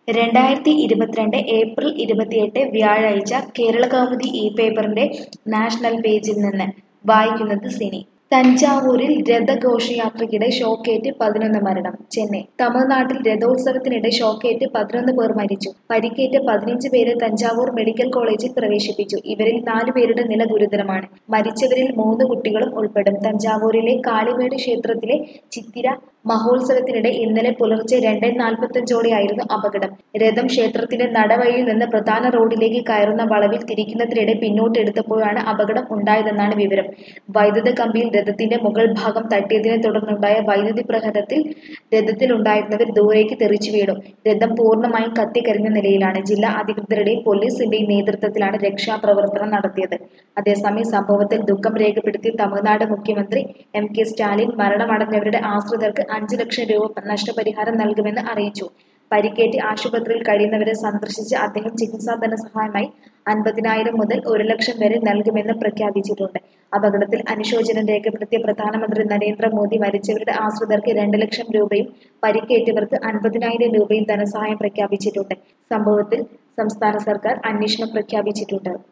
രണ്ടായിരത്തി ഇരുപത്തിരണ്ട് ഏപ്രിൽ ഇരുപത്തിയെട്ട് വ്യാഴാഴ്ച കേരളകൗമുദി ഈ പേപ്പറിന്റെ നാഷണൽ പേജിൽ നിന്ന് വായിക്കുന്നത് സിനി തഞ്ചാവൂരിൽ രഥഘോഷയാത്രയ്ക്കിടെ ഷോക്കേറ്റ് പതിനൊന്ന് മരണം ചെന്നൈ തമിഴ്നാട്ടിൽ രഥോത്സവത്തിനിടെ ഷോക്കേറ്റ് പതിനൊന്ന് പേർ മരിച്ചു പരിക്കേറ്റ് പതിനഞ്ച് പേരെ തഞ്ചാവൂർ മെഡിക്കൽ കോളേജിൽ പ്രവേശിപ്പിച്ചു ഇവരിൽ നാലു പേരുടെ നില ഗുരുതരമാണ് മരിച്ചവരിൽ മൂന്ന് കുട്ടികളും ഉൾപ്പെടും തഞ്ചാവൂരിലെ കാളിമേട് ക്ഷേത്രത്തിലെ ചിത്തിര മഹോത്സവത്തിനിടെ ഇന്നലെ പുലർച്ചെ രണ്ട് നാൽപ്പത്തഞ്ചോടെയായിരുന്നു അപകടം രഥം ക്ഷേത്രത്തിന്റെ നടവഴിയിൽ നിന്ന് പ്രധാന റോഡിലേക്ക് കയറുന്ന വളവിൽ തിരിക്കുന്നതിനിടെ പിന്നോട്ടെടുത്തപ്പോഴാണ് അപകടം ഉണ്ടായതെന്നാണ് വിവരം വൈദ്യുത കമ്പിയിൽ രഥത്തിന്റെ മുകൾ ഭാഗം തട്ടിയതിനെ തുടർന്നുണ്ടായ വൈദ്യുതി പ്രഹരത്തിൽ രഥത്തിലുണ്ടായിരുന്നവർ ദൂരേക്ക് തെറിച്ചു വീണു രഥം പൂർണ്ണമായും കത്തിക്കരിഞ്ഞ നിലയിലാണ് ജില്ലാ അധികൃതരുടെയും പോലീസിന്റെയും നേതൃത്വത്തിലാണ് രക്ഷാപ്രവർത്തനം നടത്തിയത് അതേസമയം സംഭവത്തിൽ ദുഃഖം രേഖപ്പെടുത്തിയ തമിഴ്നാട് മുഖ്യമന്ത്രി എം കെ സ്റ്റാലിൻ മരണമടഞ്ഞവരുടെ ആശ്രിതർക്ക് അഞ്ച് ലക്ഷം രൂപ നഷ്ടപരിഹാരം നൽകുമെന്ന് അറിയിച്ചു പരിക്കേറ്റ് ആശുപത്രിയിൽ കഴിയുന്നവരെ സന്ദർശിച്ച് അദ്ദേഹം ചികിത്സാ ധനസഹായമായി അൻപതിനായിരം മുതൽ ഒരു ലക്ഷം വരെ നൽകുമെന്ന് പ്രഖ്യാപിച്ചിട്ടുണ്ട് അപകടത്തിൽ അനുശോചനം രേഖപ്പെടുത്തിയ പ്രധാനമന്ത്രി നരേന്ദ്രമോദി മരിച്ചവരുടെ ആശ്രിതർക്ക് രണ്ട് ലക്ഷം രൂപയും പരിക്കേറ്റവർക്ക് അൻപതിനായിരം രൂപയും ധനസഹായം പ്രഖ്യാപിച്ചിട്ടുണ്ട് സംഭവത്തിൽ സംസ്ഥാന സർക്കാർ അന്വേഷണം പ്രഖ്യാപിച്ചിട്ടുണ്ട്